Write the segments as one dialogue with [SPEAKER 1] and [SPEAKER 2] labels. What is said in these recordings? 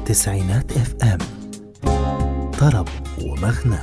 [SPEAKER 1] تسعينات اف ام طرب ومغنى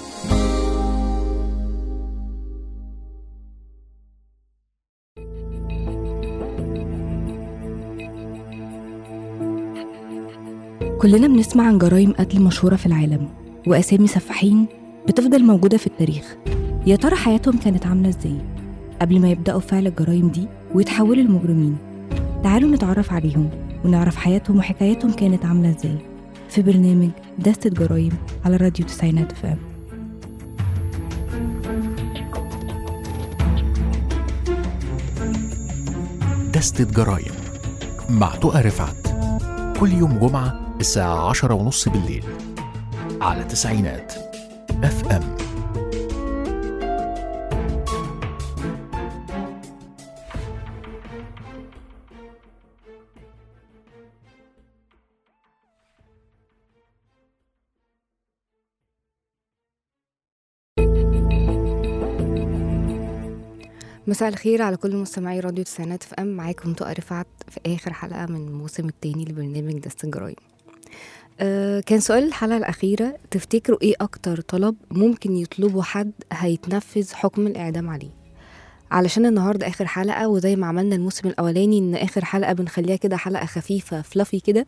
[SPEAKER 2] كلنا بنسمع عن جرائم قتل مشهورة في العالم وأسامي سفاحين بتفضل موجودة في التاريخ يا ترى حياتهم كانت عاملة ازاي قبل ما يبدأوا فعل الجرائم دي ويتحولوا لمجرمين تعالوا نتعرف عليهم ونعرف حياتهم وحكاياتهم كانت عاملة ازاي في برنامج دستة جرائم على راديو تسعينات فام
[SPEAKER 3] دستة جرايم مع تقى رفعت كل يوم جمعة الساعة عشرة ونص بالليل على تسعينات اف ام
[SPEAKER 2] مساء الخير على كل مستمعي راديو تسعينات في ام معاكم تقى رفعت في اخر حلقه من الموسم الثاني لبرنامج دست الجرايم أه كان سؤال الحلقه الاخيره تفتكروا ايه اكتر طلب ممكن يطلبه حد هيتنفذ حكم الاعدام عليه علشان النهارده اخر حلقه وزي ما عملنا الموسم الاولاني ان اخر حلقه بنخليها كده حلقه خفيفه فلافي كده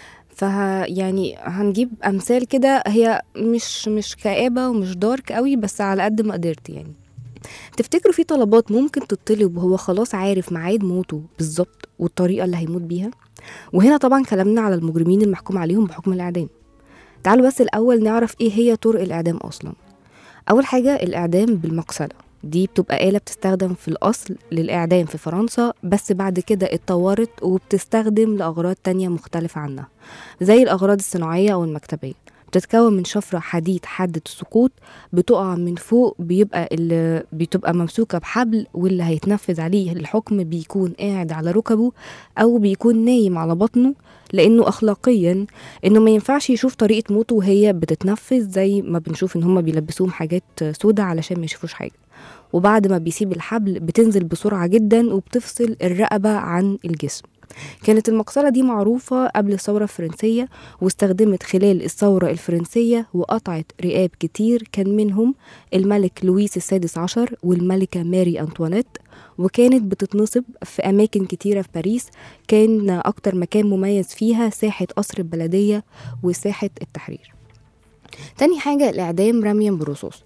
[SPEAKER 2] فه يعني هنجيب امثال كده هي مش مش كآبة ومش دارك قوي بس على قد ما قدرت يعني تفتكروا في طلبات ممكن تطلب وهو خلاص عارف ميعاد موته بالظبط والطريقه اللي هيموت بيها وهنا طبعا كلامنا على المجرمين المحكوم عليهم بحكم الاعدام تعالوا بس الاول نعرف ايه هي طرق الاعدام اصلا اول حاجه الاعدام بالمقصله دي بتبقى آلة بتستخدم في الأصل للإعدام في فرنسا بس بعد كده اتطورت وبتستخدم لأغراض تانية مختلفة عنها زي الأغراض الصناعية أو المكتبية بتتكون من شفرة حديد حادة السقوط بتقع من فوق بيبقى اللي بتبقى ممسوكة بحبل واللي هيتنفذ عليه الحكم بيكون قاعد على ركبه أو بيكون نايم على بطنه لأنه أخلاقيا إنه ما ينفعش يشوف طريقة موته وهي بتتنفذ زي ما بنشوف إن هما بيلبسوهم حاجات سودة علشان ما يشوفوش حاجة وبعد ما بيسيب الحبل بتنزل بسرعة جدا وبتفصل الرقبة عن الجسم كانت المقصلة دي معروفة قبل الثورة الفرنسية واستخدمت خلال الثورة الفرنسية وقطعت رقاب كتير كان منهم الملك لويس السادس عشر والملكة ماري أنطوانيت وكانت بتتنصب في أماكن كتيرة في باريس كان أكتر مكان مميز فيها ساحة قصر البلدية وساحة التحرير تاني حاجة الإعدام رميا بالرصاص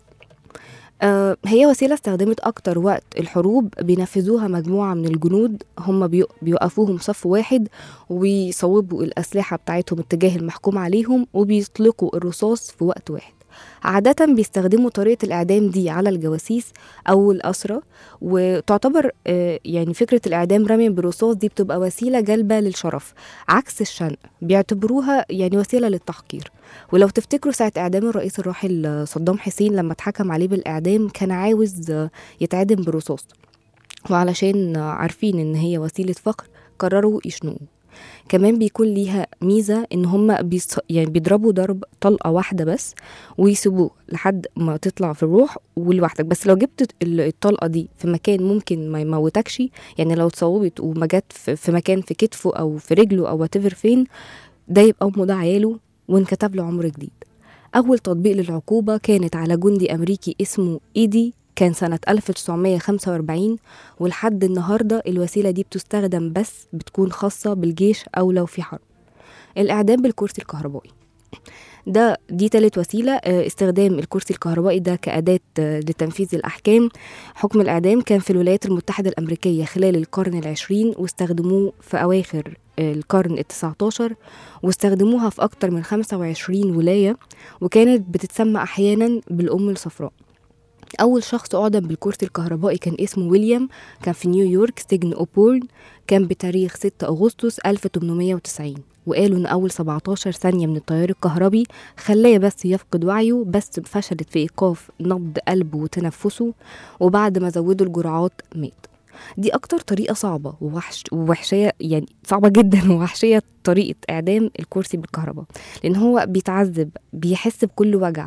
[SPEAKER 2] آه، هي وسيلة استخدمت أكتر وقت الحروب بينفذوها مجموعة من الجنود هم بيو- بيوقفوهم صف واحد ويصوبوا الأسلحة بتاعتهم اتجاه المحكوم عليهم وبيطلقوا الرصاص في وقت واحد عادة بيستخدموا طريقة الإعدام دي على الجواسيس أو الأسرة وتعتبر آه، يعني فكرة الإعدام رمي بالرصاص دي بتبقى وسيلة جلبة للشرف عكس الشنق بيعتبروها يعني وسيلة للتحقير ولو تفتكروا ساعة إعدام الرئيس الراحل صدام حسين لما اتحكم عليه بالإعدام كان عاوز يتعدم برصاص وعلشان عارفين إن هي وسيلة فقر قرروا يشنقوه كمان بيكون ليها ميزة إن هما بيص... يعني بيضربوا ضرب طلقة واحدة بس ويسيبوه لحد ما تطلع في الروح ولوحدك بس لو جبت ال- الطلقة دي في مكان ممكن ما يموتكش يعني لو اتصوبت وما جت في في مكان في كتفه أو في رجله أو whatever فين ده يبقى أمه ده عياله وانكتب له عمر جديد أول تطبيق للعقوبة كانت على جندي أمريكي اسمه إيدي كان سنة 1945 ولحد النهاردة الوسيلة دي بتستخدم بس بتكون خاصة بالجيش أو لو في حرب الإعدام بالكرسي الكهربائي ده دي تالت وسيلة آه، استخدام الكرسي الكهربائي ده كأداة آه، لتنفيذ الأحكام حكم الإعدام كان في الولايات المتحدة الأمريكية خلال القرن العشرين واستخدموه في أواخر آه، القرن التسعة عشر واستخدموها في أكتر من 25 ولاية وكانت بتتسمى أحيانا بالأم الصفراء أول شخص أعدم بالكرسي الكهربائي كان اسمه ويليام كان في نيويورك سجن أوبورن كان بتاريخ 6 أغسطس 1890 وقالوا إن أول 17 ثانية من التيار الكهربي خلاه بس يفقد وعيه بس فشلت في إيقاف نبض قلبه وتنفسه وبعد ما زودوا الجرعات مات دي أكتر طريقة صعبة ووحش ووحشية يعني صعبة جدا ووحشية طريقة إعدام الكرسي بالكهرباء لأن هو بيتعذب بيحس بكل وجع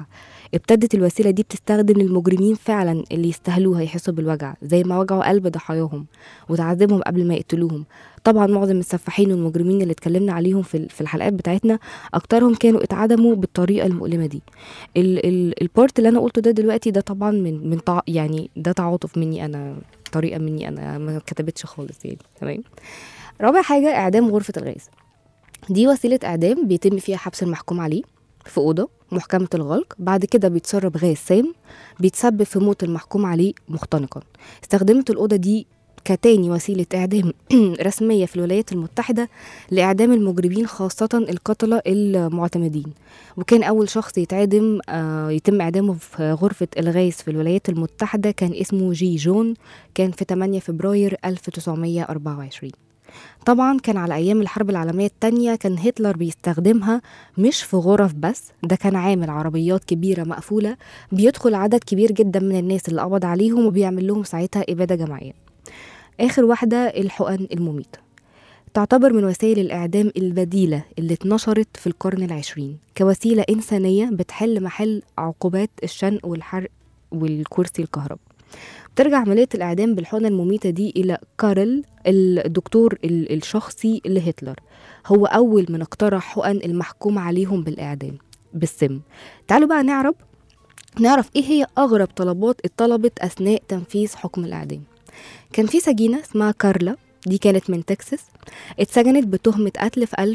[SPEAKER 2] ابتدت الوسيلة دي بتستخدم المجرمين فعلا اللي يستاهلوها يحسوا بالوجع زي ما وجعوا قلب ضحاياهم وتعذبهم قبل ما يقتلوهم طبعا معظم السفاحين والمجرمين اللي اتكلمنا عليهم في في الحلقات بتاعتنا اكترهم كانوا اتعدموا بالطريقه المؤلمه دي ال ال البارت اللي انا قلته ده دلوقتي ده طبعا من من تع... يعني ده تعاطف مني انا طريقه مني انا ما كتبتش خالص يعني تمام رابع حاجه اعدام غرفه الغاز دي وسيله اعدام بيتم فيها حبس المحكوم عليه في اوضه محكمه الغلق بعد كده بيتسرب غاز سام بيتسبب في موت المحكوم عليه مختنقا استخدمت الاوضه دي كتاني وسيلة إعدام رسمية في الولايات المتحدة لإعدام المجرمين خاصة القتلة المعتمدين وكان أول شخص يتعدم آه يتم إعدامه في غرفة الغاز في الولايات المتحدة كان اسمه جي جون كان في 8 فبراير 1924 طبعا كان على أيام الحرب العالمية التانية كان هتلر بيستخدمها مش في غرف بس ده كان عامل عربيات كبيرة مقفولة بيدخل عدد كبير جدا من الناس اللي قبض عليهم وبيعمل لهم ساعتها إبادة جماعية آخر واحدة الحقن المميتة تعتبر من وسائل الإعدام البديلة اللي اتنشرت في القرن العشرين كوسيلة إنسانية بتحل محل عقوبات الشنق والحرق والكرسي الكهرباء ترجع عملية الإعدام بالحقنة المميتة دي إلى كارل الدكتور الشخصي لهتلر هو أول من اقترح حقن المحكوم عليهم بالإعدام بالسم تعالوا بقى نعرف نعرف إيه هي أغرب طلبات اتطلبت أثناء تنفيذ حكم الإعدام كان في سجينة اسمها كارلا دي كانت من تكساس اتسجنت بتهمة قتل في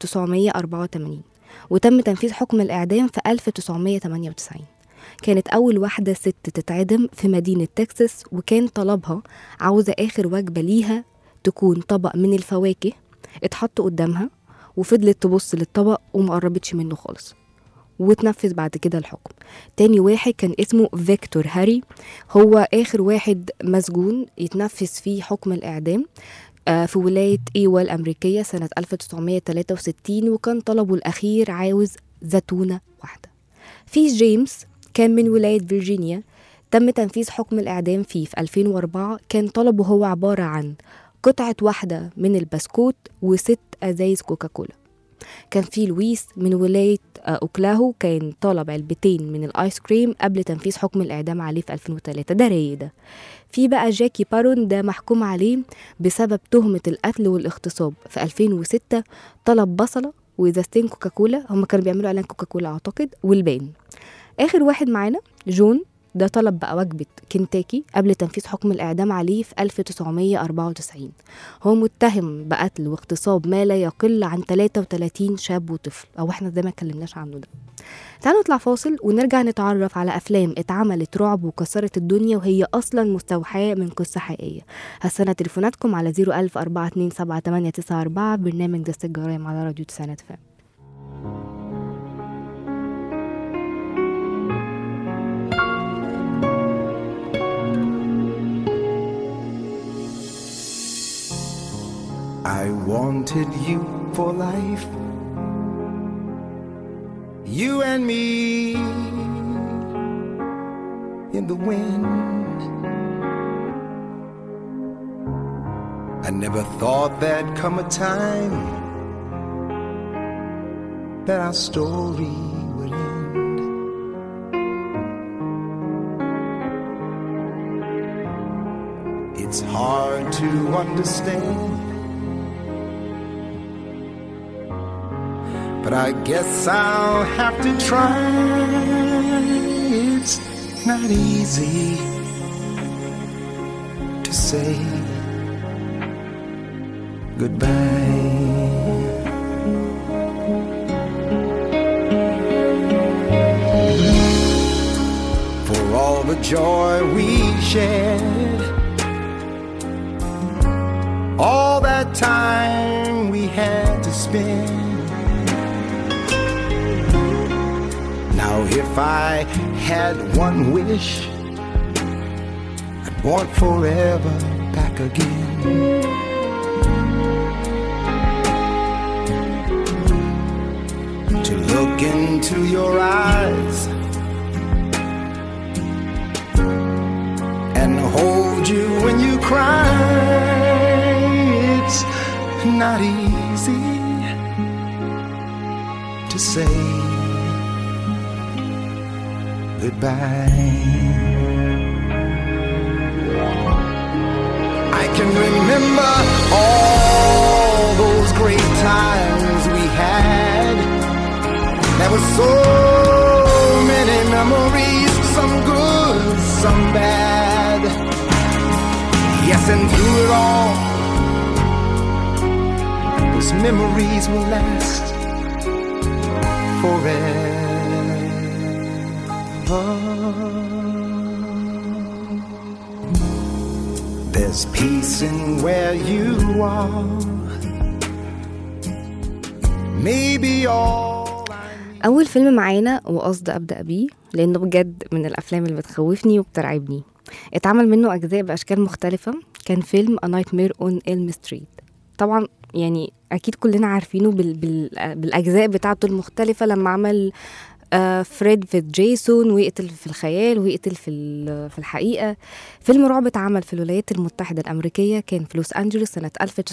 [SPEAKER 2] 1984 وتم تنفيذ حكم الإعدام في 1998 كانت أول واحدة ست تتعدم في مدينة تكساس وكان طلبها عاوزة آخر وجبة ليها تكون طبق من الفواكه اتحط قدامها وفضلت تبص للطبق ومقربتش منه خالص وتنفذ بعد كده الحكم تاني واحد كان اسمه فيكتور هاري هو آخر واحد مسجون يتنفذ فيه حكم الإعدام في ولاية إيوا الأمريكية سنة 1963 وكان طلبه الأخير عاوز زتونة واحدة في جيمس كان من ولاية فيرجينيا تم تنفيذ حكم الإعدام فيه في 2004 كان طلبه هو عبارة عن قطعة واحدة من البسكوت وست أزايز كوكاكولا كان في لويس من ولاية أوكلاهو كان طلب علبتين من الآيس كريم قبل تنفيذ حكم الإعدام عليه في 2003 ده راي ده في بقى جاكي بارون ده محكوم عليه بسبب تهمة القتل والاغتصاب في 2006 طلب بصلة وإزازتين كوكاكولا هم كانوا بيعملوا إعلان كوكاكولا أعتقد والبان آخر واحد معانا جون ده طلب بقى وجبة كنتاكي قبل تنفيذ حكم الإعدام عليه في 1994 هو متهم بقتل واغتصاب ما لا يقل عن 33 شاب وطفل أو احنا زي ما اتكلمناش عنه ده تعالوا نطلع فاصل ونرجع نتعرف على أفلام اتعملت رعب وكسرت الدنيا وهي أصلا مستوحاة من قصة حقيقية هستنى تليفوناتكم على 01000 427 برنامج دست الجرايم على راديو تسعينات فام
[SPEAKER 4] I wanted you for life. You and me in the wind. I never thought there'd come a time that our story would end. It's hard to understand. But I guess I'll have to try. It's not easy to say goodbye. For all the joy we shared, all that time we had to spend. Now, if I had one wish, I'd want forever back again. To look into your eyes and hold you when you cry. It's not easy to say goodbye. I can remember all those great times we had. There were so many memories, some good, some bad. Yes, and through it all, those memories will last forever. There's peace in where you are. Maybe all I
[SPEAKER 2] أول فيلم معانا وقصد أبدأ بيه لأنه بجد من الأفلام اللي بتخوفني وبترعبني اتعمل منه أجزاء بأشكال مختلفة كان فيلم A Nightmare on Elm Street طبعا يعني أكيد كلنا عارفينه بال... بال... بالأجزاء بتاعته المختلفة لما عمل آه فريد في جيسون ويقتل في الخيال ويقتل في ال- في الحقيقة فيلم رعب اتعمل في الولايات المتحدة الأمريكية كان في لوس أنجلوس سنة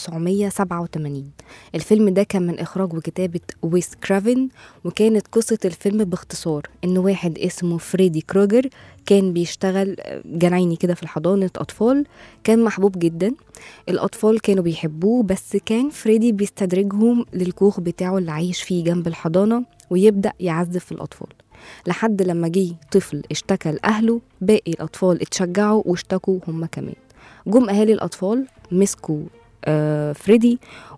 [SPEAKER 2] 1987 الفيلم ده كان من إخراج وكتابة ويس كرافن وكانت قصة الفيلم باختصار إن واحد اسمه فريدي كروجر كان بيشتغل جنايني كده في حضانة أطفال كان محبوب جدا الأطفال كانوا بيحبوه بس كان فريدي بيستدرجهم للكوخ بتاعه اللي عايش فيه جنب الحضانة ويبدأ يعذب في الأطفال لحد لما جه طفل اشتكى لأهله باقي الأطفال اتشجعوا واشتكوا هم كمان جم أهالي الأطفال مسكوا آه فريدي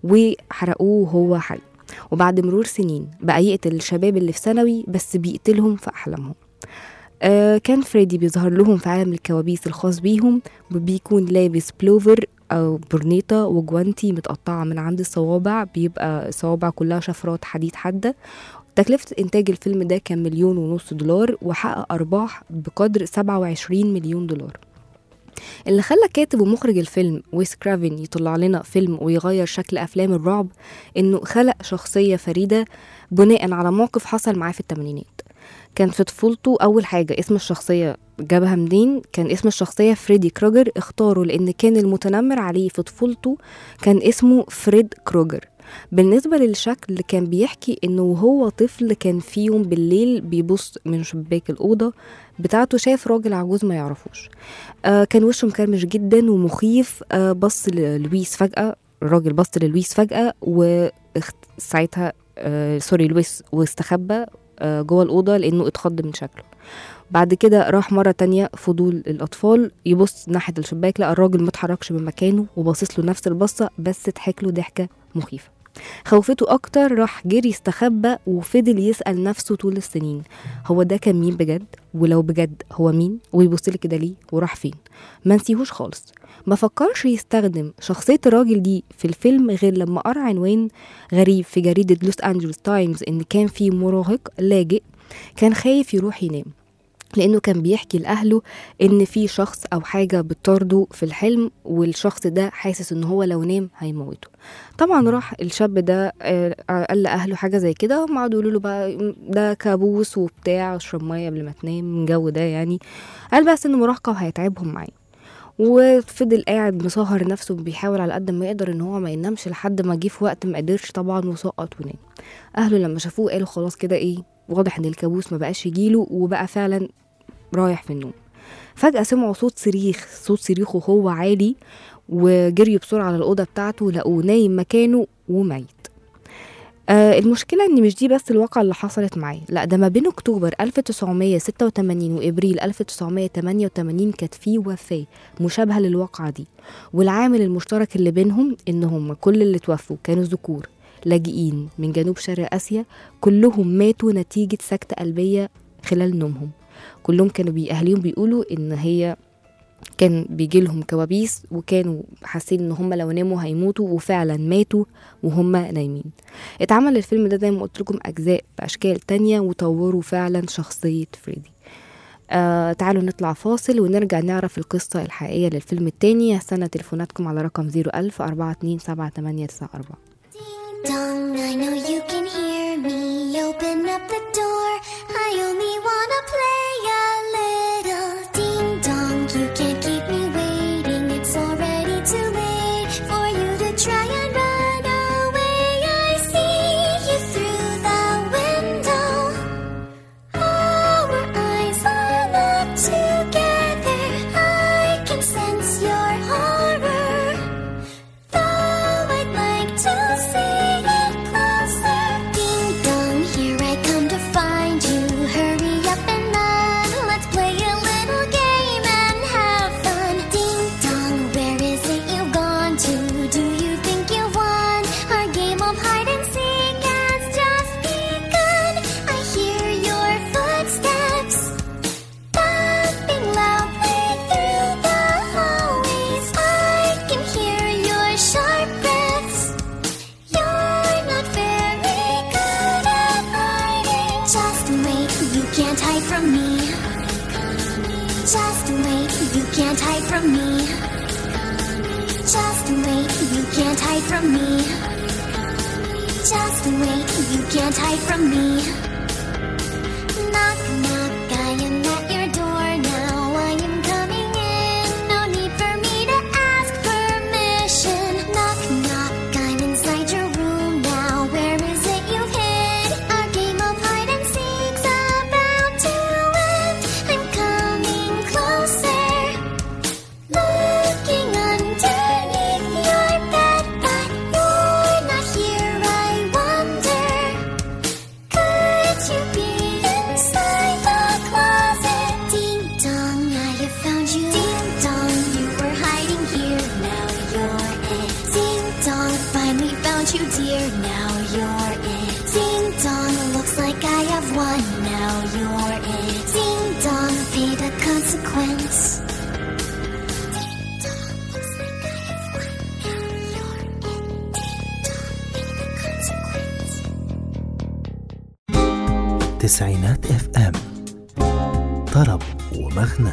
[SPEAKER 2] وحرقوه وهو حي وبعد مرور سنين بقى يقتل الشباب اللي في ثانوي بس بيقتلهم في أحلامهم آه كان فريدي بيظهر لهم في عالم الكوابيس الخاص بيهم وبيكون لابس بلوفر أو برنيطة وجوانتي متقطعة من عند الصوابع بيبقى الصوابع كلها شفرات حديد حادة تكلفة إنتاج الفيلم ده كان مليون ونص دولار وحقق أرباح بقدر 27 مليون دولار اللي خلى كاتب ومخرج الفيلم ويس كرافن يطلع لنا فيلم ويغير شكل أفلام الرعب إنه خلق شخصية فريدة بناء على موقف حصل معاه في الثمانينات كان في طفولته أول حاجة اسم الشخصية جابها منين كان اسم الشخصية فريدي كروجر اختاره لأن كان المتنمر عليه في طفولته كان اسمه فريد كروجر بالنسبة للشكل كان بيحكي انه وهو طفل كان في يوم بالليل بيبص من شباك الأوضة بتاعته شاف راجل عجوز ما يعرفوش آه كان وشه مكرمش جدا ومخيف آه بص للويس فجأة الراجل بص للويس فجأة وساعتها آه سوري لويس واستخبى آه جوه الأوضة لأنه اتخض من شكله بعد كده راح مرة تانية فضول الأطفال يبص ناحية الشباك لقى الراجل متحركش من مكانه وباصص له نفس البصة بس ضحك له ضحكة مخيفة خوفته أكتر راح جري استخبى وفضل يسأل نفسه طول السنين هو ده كان مين بجد ولو بجد هو مين ويبص لي كده ليه وراح فين ما نسيهوش خالص ما فكرش يستخدم شخصية الراجل دي في الفيلم غير لما قرأ عنوان غريب في جريدة لوس أنجلوس تايمز إن كان في مراهق لاجئ كان خايف يروح ينام لانه كان بيحكي لاهله ان في شخص او حاجه بتطارده في الحلم والشخص ده حاسس ان هو لو نام هيموته طبعا راح الشاب ده آه، قال لاهله حاجه زي كده هم قعدوا يقولوا له بقى ده كابوس وبتاع اشرب ميه قبل ما تنام الجو ده يعني قال بس انه مراهقه وهيتعبهم معاه وفضل قاعد مسهر نفسه بيحاول على قد ما يقدر ان هو ما ينامش لحد ما جه في وقت ما قدرش طبعا وسقط ونام اهله لما شافوه قالوا خلاص كده ايه واضح ان الكابوس ما بقاش يجيله وبقى فعلا رايح في النوم فجأة سمعوا صوت صريخ صوت صريخه هو عالي وجريوا بسرعة على الأوضة بتاعته لقوه نايم مكانه وميت آه المشكلة إن مش دي بس الواقعة اللي حصلت معاه لا ده ما بين أكتوبر 1986 وإبريل 1988 كانت في وفاة مشابهة للواقعة دي والعامل المشترك اللي بينهم إن هم كل اللي توفوا كانوا ذكور لاجئين من جنوب شرق آسيا كلهم ماتوا نتيجة سكتة قلبية خلال نومهم كلهم كانوا بي أهليهم بيقولوا إن هي كان بيجي لهم كوابيس وكانوا حاسين ان هم لو ناموا هيموتوا وفعلا ماتوا وهم نايمين اتعمل الفيلم ده زي ما قلت لكم اجزاء باشكال تانية وطوروا فعلا شخصية فريدي آه تعالوا نطلع فاصل ونرجع نعرف القصة الحقيقية للفيلم التاني هستنى تليفوناتكم على رقم 01000 427
[SPEAKER 5] Dong, I know you can hear me. Open up the door. I only wanna play a little. Ding dong, you can't keep me waiting. It's already too late for you to try and run away. I see you through the window. Our eyes are hide and seek has just begun. I hear your footsteps bumping loudly through the hallways. I can hear your sharp breaths. You're not very good at hiding. Just wait, you can't hide from me. Just wait, you can't hide from me. Just wait, you can't hide from me. Just wait, you can't hide from me. Knock, knock, I am at your door now. I am coming in. No need for me to ask permission. Knock, knock, I'm inside your room now. Where is it you've hid? Our game of hide and seek's about to end. I'm coming closer. Looking underneath your bed, but you're not here. I wonder, could you be inside the closet? Ding dong, I have found you. Ding dong, you were hiding here. Now you're it. Ding dong, finally found you, dear. Now you're it. Ding dong, looks like I have won. Now you're it. Ding dong, pay the consequence.
[SPEAKER 1] تسعينات اف ام طرب ومغنى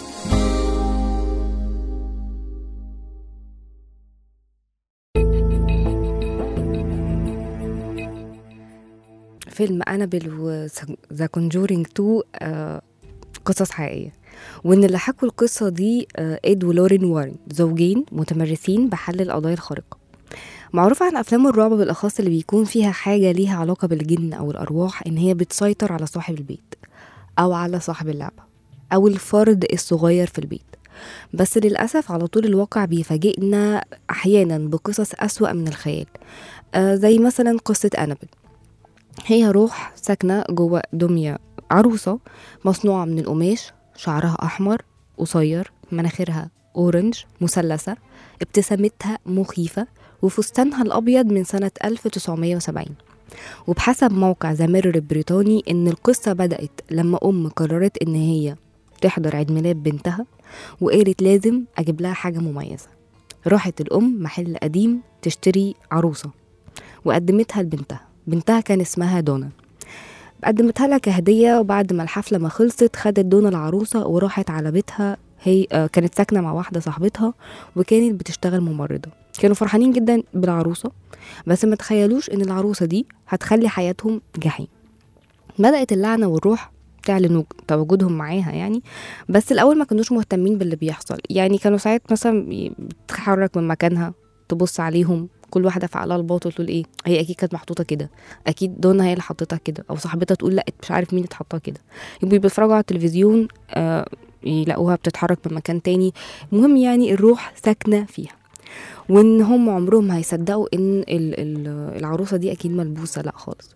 [SPEAKER 2] فيلم انابل وذا كونجورينج 2 آه، قصص حقيقيه وان اللي حكوا القصه دي آه، اد ولورين وارن زوجين متمرسين بحل القضايا الخارقه معروف عن افلام الرعب بالاخص اللي بيكون فيها حاجه ليها علاقه بالجن او الارواح ان هي بتسيطر على صاحب البيت او على صاحب اللعبه او الفرد الصغير في البيت بس للأسف على طول الواقع بيفاجئنا أحيانا بقصص أسوأ من الخيال آه زي مثلا قصة أنابل هي روح ساكنة جوه دمية عروسة مصنوعة من القماش شعرها أحمر قصير مناخيرها أورنج مثلثة ابتسامتها مخيفة وفستانها الأبيض من سنة 1970 وبحسب موقع ذا ميرور البريطاني إن القصة بدأت لما أم قررت إن هي تحضر عيد ميلاد بنتها وقالت لازم أجيب لها حاجة مميزة راحت الأم محل قديم تشتري عروسة وقدمتها لبنتها بنتها كان اسمها دونا قدمتها لها كهدية وبعد ما الحفلة ما خلصت خدت دونا العروسة وراحت على بيتها هي آه، كانت ساكنة مع واحدة صاحبتها وكانت بتشتغل ممرضة كانوا فرحانين جدا بالعروسة بس ما تخيلوش ان العروسة دي هتخلي حياتهم جحيم بدأت اللعنة والروح تعلن وج- تواجدهم معاها يعني بس الأول ما كانوش مهتمين باللي بيحصل يعني كانوا ساعات مثلا ي- بتتحرك من مكانها تبص عليهم كل واحدة في عقلها الباطل تقول ايه هي اكيد كانت محطوطة كده اكيد دونا هي اللي حطيتها كده او صاحبتها تقول لا مش عارف مين اللي حطها كده يبقوا بيتفرجوا على التلفزيون آه يلاقوها بتتحرك من مكان تاني المهم يعني الروح ساكنة فيها وان هم عمرهم ما هيصدقوا ان ال- ال- العروسة دي اكيد ملبوسة لا خالص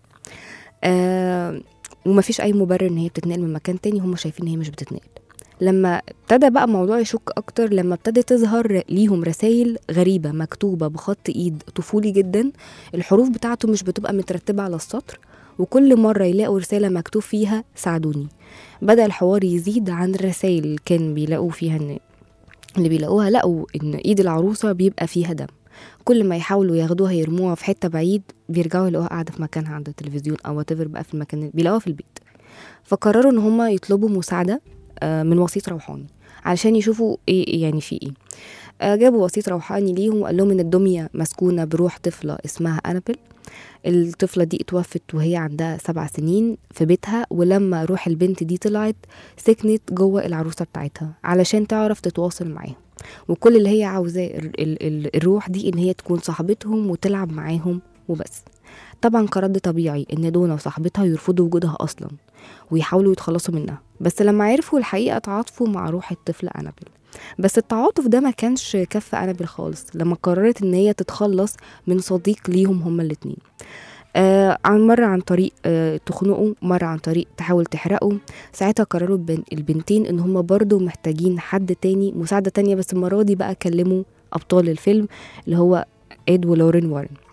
[SPEAKER 2] آه ومفيش اي مبرر ان هي بتتنقل من مكان تاني هم شايفين ان هي مش بتتنقل لما ابتدى بقى الموضوع يشك اكتر لما ابتدى تظهر ليهم رسائل غريبه مكتوبه بخط ايد طفولي جدا الحروف بتاعته مش بتبقى مترتبه على السطر وكل مرة يلاقوا رسالة مكتوب فيها ساعدوني بدأ الحوار يزيد عن الرسائل اللي كان بيلاقوا فيها ان اللي بيلاقوها لقوا ان ايد العروسة بيبقى فيها دم كل ما يحاولوا ياخدوها يرموها في حتة بعيد بيرجعوا يلاقوها قاعدة في مكانها عند التلفزيون او whatever بقى في المكان اللي بيلاقوها في البيت فقرروا ان هما يطلبوا مساعدة آه، من وسيط روحاني علشان يشوفوا ايه يعني في ايه آه، جابوا وسيط روحاني ليهم وقال لهم ان الدمية مسكونة بروح طفلة اسمها أنابل الطفلة دي اتوفت وهي عندها سبع سنين في بيتها ولما روح البنت دي طلعت سكنت جوه العروسة بتاعتها علشان تعرف تتواصل معاهم وكل اللي هي عاوزاه ال- ال- ال- الروح دي ان هي تكون صاحبتهم وتلعب معاهم وبس طبعا كرد طبيعي ان دونا وصاحبتها يرفضوا وجودها اصلا ويحاولوا يتخلصوا منها بس لما عرفوا الحقيقه تعاطفوا مع روح الطفل انابل بس التعاطف ده ما كانش كف انابل خالص لما قررت ان هي تتخلص من صديق ليهم هما الاتنين آه عن مرة عن طريق آه تخنقه مرة عن طريق تحاول تحرقه ساعتها قرروا البن البنتين ان هما برضو محتاجين حد تاني مساعدة تانية بس المرة دي بقى كلموا ابطال الفيلم اللي هو اد ولورين وارن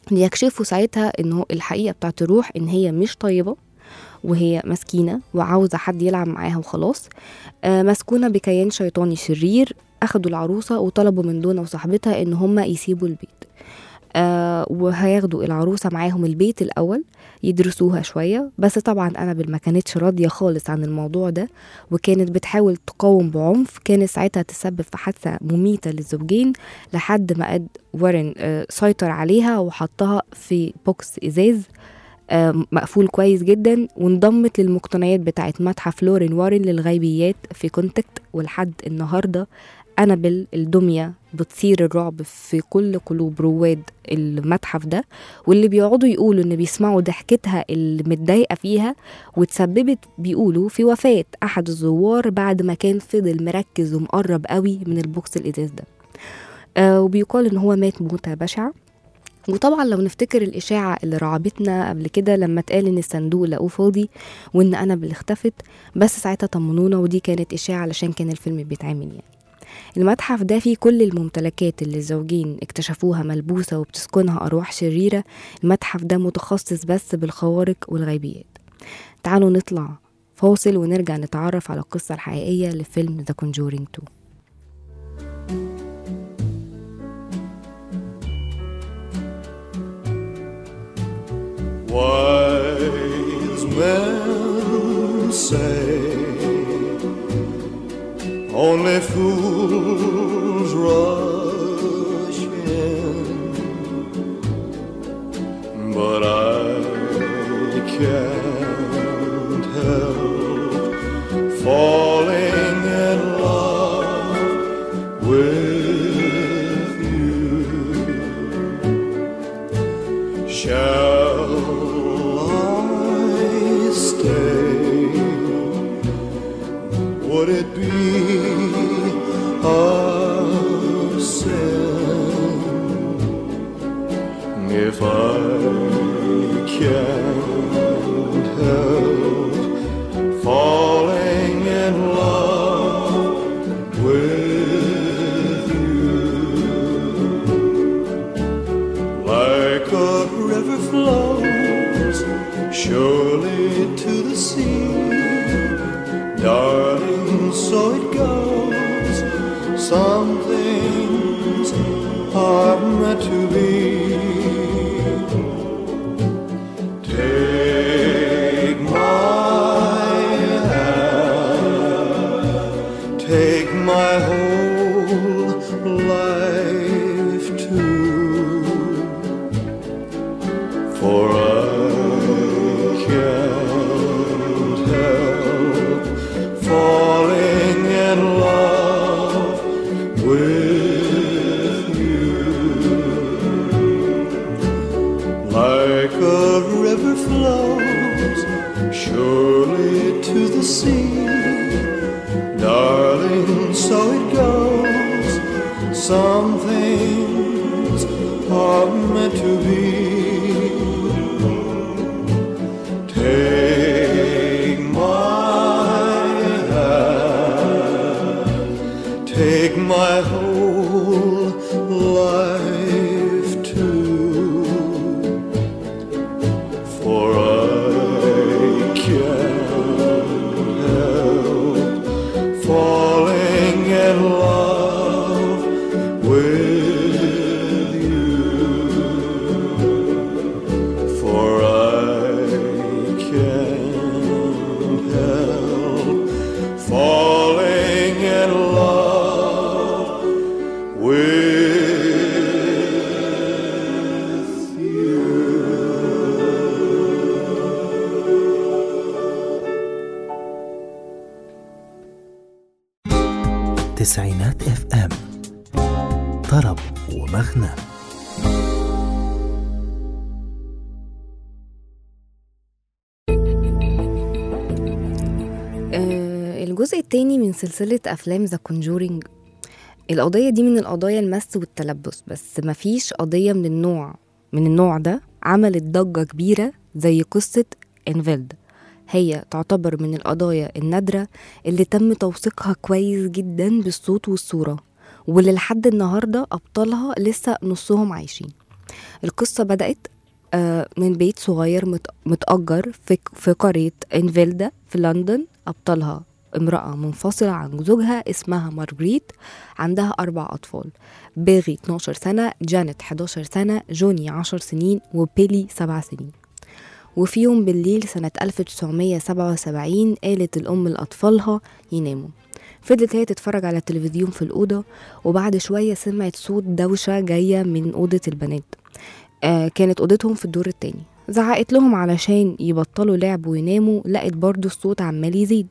[SPEAKER 2] يكشفوا ساعتها انه الحقيقه بتاعت الروح ان هي مش طيبه وهي مسكينه وعاوزه حد يلعب معاها وخلاص آه، مسكونه بكيان شيطاني شرير اخدوا العروسه وطلبوا من دونا وصاحبتها ان هم يسيبوا البيت آه وهياخدوا العروسه معاهم البيت الاول يدرسوها شويه بس طبعا انابل ما كانتش راضيه خالص عن الموضوع ده وكانت بتحاول تقاوم بعنف كانت ساعتها تسبب في حادثه مميته للزوجين لحد ما قد وارن آه سيطر عليها وحطها في بوكس ازاز آه، مقفول كويس جدا وانضمت للمقتنيات بتاعت متحف لورين وارن للغيبيات في كونتاكت ولحد النهارده أنابل الدمية بتصير الرعب في كل قلوب رواد المتحف ده واللي بيقعدوا يقولوا ان بيسمعوا ضحكتها اللي متضايقه فيها وتسببت بيقولوا في وفاه احد الزوار بعد ما كان فضل مركز ومقرب قوي من البوكس الازاز ده آه وبيقال ان هو مات موته بشعه وطبعا لو نفتكر الإشاعة اللي رعبتنا قبل كده لما اتقال إن الصندوق لقوه فاضي وإن أنابل اختفت بس ساعتها طمنونا ودي كانت إشاعة علشان كان الفيلم بيتعمل يعني المتحف ده فيه كل الممتلكات اللي الزوجين اكتشفوها ملبوسة وبتسكنها أرواح شريرة المتحف ده متخصص بس بالخوارق والغيبيات تعالوا نطلع فاصل ونرجع نتعرف على القصة الحقيقية لفيلم The Conjuring 2
[SPEAKER 4] Wise men say only fools rush in, but I can't help falling in love with you. Shall I stay? Would it be a sin if I can't help falling in love with like a river flows surely to the sea. Darling, so it goes. Some things are meant to be. Take my hand, take my whole life too. For I can't help falling in love with you. Like a river flows surely to the sea. Darling, so it goes. Some things are meant to be. Take my hand, take my whole life too. For I can't help falling in love with you. For I can't help falling in love with you.
[SPEAKER 1] تسعينات اف ام طرب ومغنى
[SPEAKER 2] آه، الجزء التاني من سلسلة أفلام ذا كونجورينج القضية دي من القضايا المس والتلبس بس مفيش قضية من النوع من النوع ده عملت ضجة كبيرة زي قصة انفيلد هي تعتبر من القضايا النادرة اللي تم توثيقها كويس جدا بالصوت والصورة واللي لحد النهاردة أبطالها لسه نصهم عايشين القصة بدأت آه، من بيت صغير مت- متأجر في في قرية انفيلدا في لندن أبطالها امرأة منفصلة عن زوجها اسمها مارجريت عندها أربع أطفال باغي 12 سنة جانيت 11 سنة جوني 10 سنين وبيلي 7 سنين وفي يوم بالليل سنة 1977 قالت الأم لأطفالها يناموا فضلت هي تتفرج على التلفزيون في الأوضة وبعد شوية سمعت صوت دوشة جاية من أوضة البنات آه كانت أوضتهم في الدور التاني زعقت لهم علشان يبطلوا لعب ويناموا لقت برضو الصوت عمال يزيد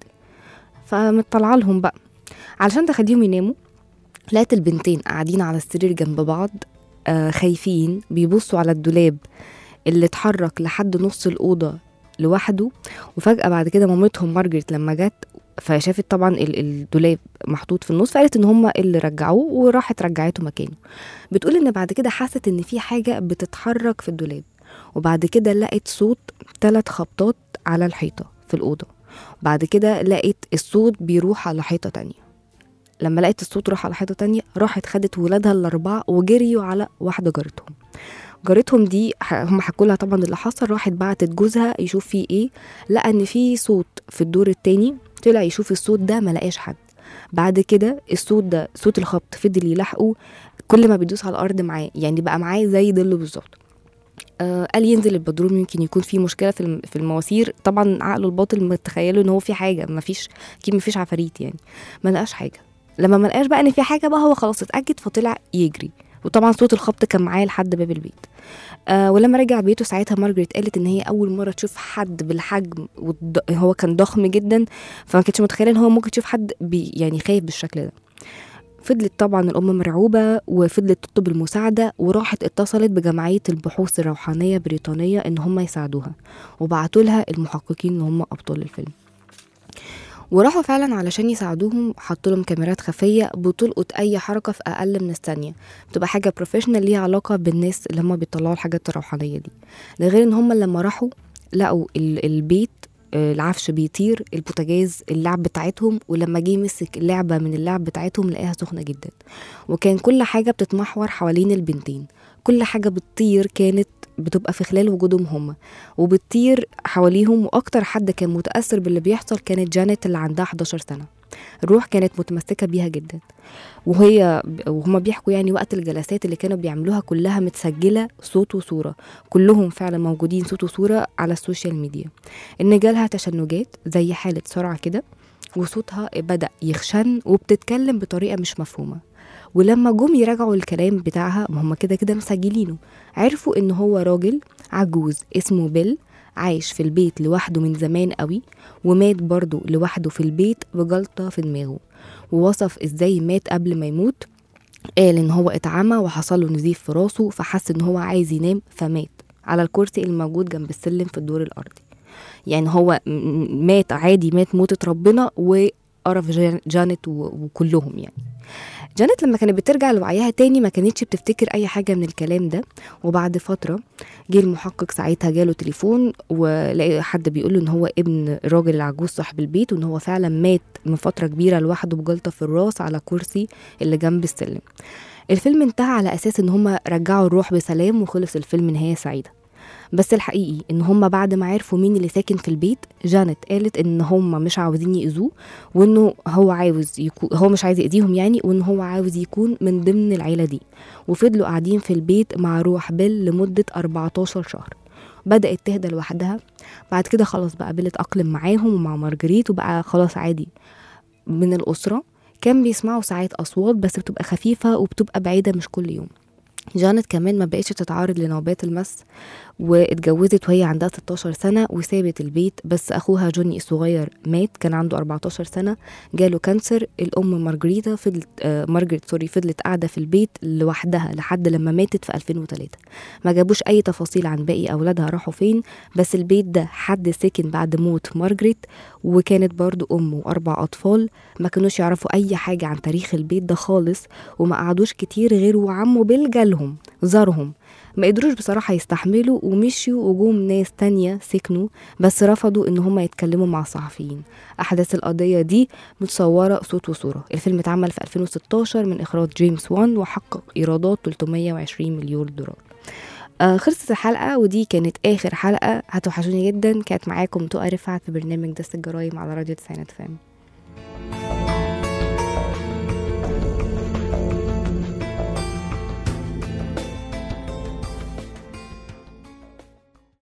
[SPEAKER 2] فمطلعة لهم بقى علشان تخليهم يناموا لقت البنتين قاعدين على السرير جنب بعض آه خايفين بيبصوا على الدولاب اللي اتحرك لحد نص الأوضة لوحده وفجأة بعد كده مامتهم مارجريت لما جت فشافت طبعا ال- الدولاب محطوط في النص فقالت ان هم اللي رجعوه وراحت رجعته مكانه بتقول ان بعد كده حست ان في حاجة بتتحرك في الدولاب وبعد كده لقت صوت ثلاث خبطات على الحيطة في الأوضة بعد كده لقيت الصوت بيروح على حيطة تانية لما لقيت الصوت راح على حيطة تانية راحت خدت ولادها الأربعة وجريوا على واحدة جارتهم جارتهم دي ح- هم حكوا لها طبعا اللي حصل راحت بعتت جوزها يشوف فيه ايه لقى ان في صوت في الدور التاني طلع يشوف الصوت ده ما لقاش حد بعد كده الصوت ده صوت الخبط فضل يلاحقه كل ما بيدوس على الارض معاه يعني بقى معاه زي ظل بالظبط آه قال ينزل البدروم يمكن يكون في مشكله في الم- في المواسير طبعا عقله الباطل متخيله ان هو في حاجه ما فيش اكيد ما فيش عفاريت يعني ما لقاش حاجه لما ما لقاش بقى ان في حاجه بقى هو خلاص اتاكد فطلع يجري وطبعا صوت الخبط كان معاه لحد باب البيت آه ولما رجع بيته ساعتها مارجريت قالت ان هي اول مره تشوف حد بالحجم والض... هو كان ضخم جدا فما كانتش متخيله ان هو ممكن تشوف حد بي يعني خايف بالشكل ده فضلت طبعا الأم مرعوبة وفضلت تطلب المساعدة وراحت اتصلت بجمعية البحوث الروحانية بريطانية إن هم يساعدوها وبعتوا لها المحققين إن هم أبطال الفيلم وراحوا فعلا علشان يساعدوهم حطوا لهم كاميرات خفية بتلقط أي حركة في أقل من الثانية بتبقى حاجة بروفيشنال ليها علاقة بالناس اللي هم بيطلعوا الحاجات الروحانية دي ده غير إن هم لما راحوا لقوا ال- البيت آه، العفش بيطير البوتاجاز اللعب بتاعتهم ولما جه مسك اللعبة من اللعب بتاعتهم لقاها سخنة جدا وكان كل حاجة بتتمحور حوالين البنتين كل حاجة بتطير كانت بتبقى في خلال وجودهم هم وبتطير حواليهم واكتر حد كان متاثر باللي بيحصل كانت جانيت اللي عندها 11 سنه الروح كانت متمسكه بيها جدا وهي وهما بيحكوا يعني وقت الجلسات اللي كانوا بيعملوها كلها متسجله صوت وصوره كلهم فعلا موجودين صوت وصوره على السوشيال ميديا ان جالها تشنجات زي حاله سرعه كده وصوتها بدا يخشن وبتتكلم بطريقه مش مفهومه ولما جم يراجعوا الكلام بتاعها ما هم كده كده مسجلينه عرفوا ان هو راجل عجوز اسمه بيل عايش في البيت لوحده من زمان قوي ومات برضه لوحده في البيت بجلطة في دماغه ووصف ازاي مات قبل ما يموت قال ان هو اتعمى وحصل له نزيف في راسه فحس ان هو عايز ينام فمات على الكرسي الموجود جنب السلم في الدور الارضي يعني هو م- م- مات عادي مات موتة ربنا وقرف جان- جانت و- وكلهم يعني جانت لما كانت بترجع لوعيها تاني ما كانتش بتفتكر اي حاجه من الكلام ده وبعد فتره جه المحقق ساعتها جاله تليفون ولقى حد بيقول له ان هو ابن الراجل العجوز صاحب البيت وان هو فعلا مات من فتره كبيره لوحده بجلطه في الراس على كرسي اللي جنب السلم الفيلم انتهى على اساس ان هم رجعوا الروح بسلام وخلص الفيلم نهايه سعيده بس الحقيقي ان هم بعد ما عرفوا مين اللي ساكن في البيت جانت قالت ان هم مش عاوزين يأذوه وانه هو عاوز يكون هو مش عايز يأذيهم يعني وان هو عاوز يكون من ضمن العيله دي وفضلوا قاعدين في البيت مع روح بيل لمده 14 شهر بدأت تهدى لوحدها بعد كده خلاص بقى بيل اتأقلم معاهم ومع مارجريت وبقى خلاص عادي من الأسرة كان بيسمعوا ساعات أصوات بس بتبقى خفيفة وبتبقى بعيدة مش كل يوم جانت كمان ما بقتش تتعرض لنوبات المس واتجوزت وهي عندها 16 سنة وسابت البيت بس أخوها جوني الصغير مات كان عنده 14 سنة جاله كانسر الأم مارجريتا فضلت آه مارجريت سوري فضلت قاعدة في البيت لوحدها لحد لما ماتت في 2003 ما جابوش أي تفاصيل عن باقي أولادها راحوا فين بس البيت ده حد سكن بعد موت مارجريت وكانت برضو أم وأربع أطفال ما كانوش يعرفوا أي حاجة عن تاريخ البيت ده خالص وما قعدوش كتير غير وعمه بيل جالهم زارهم ما قدروش بصراحة يستحملوا ومشيوا وجوم ناس تانية سكنوا بس رفضوا ان هم يتكلموا مع الصحفيين احداث القضية دي متصورة صوت وصورة الفيلم اتعمل في 2016 من اخراج جيمس وان وحقق ايرادات 320 مليون دولار آه خلصت الحلقة ودي كانت آخر حلقة هتوحشوني جدا كانت معاكم تقى رفعت في برنامج دست الجرايم على راديو تسعينات فام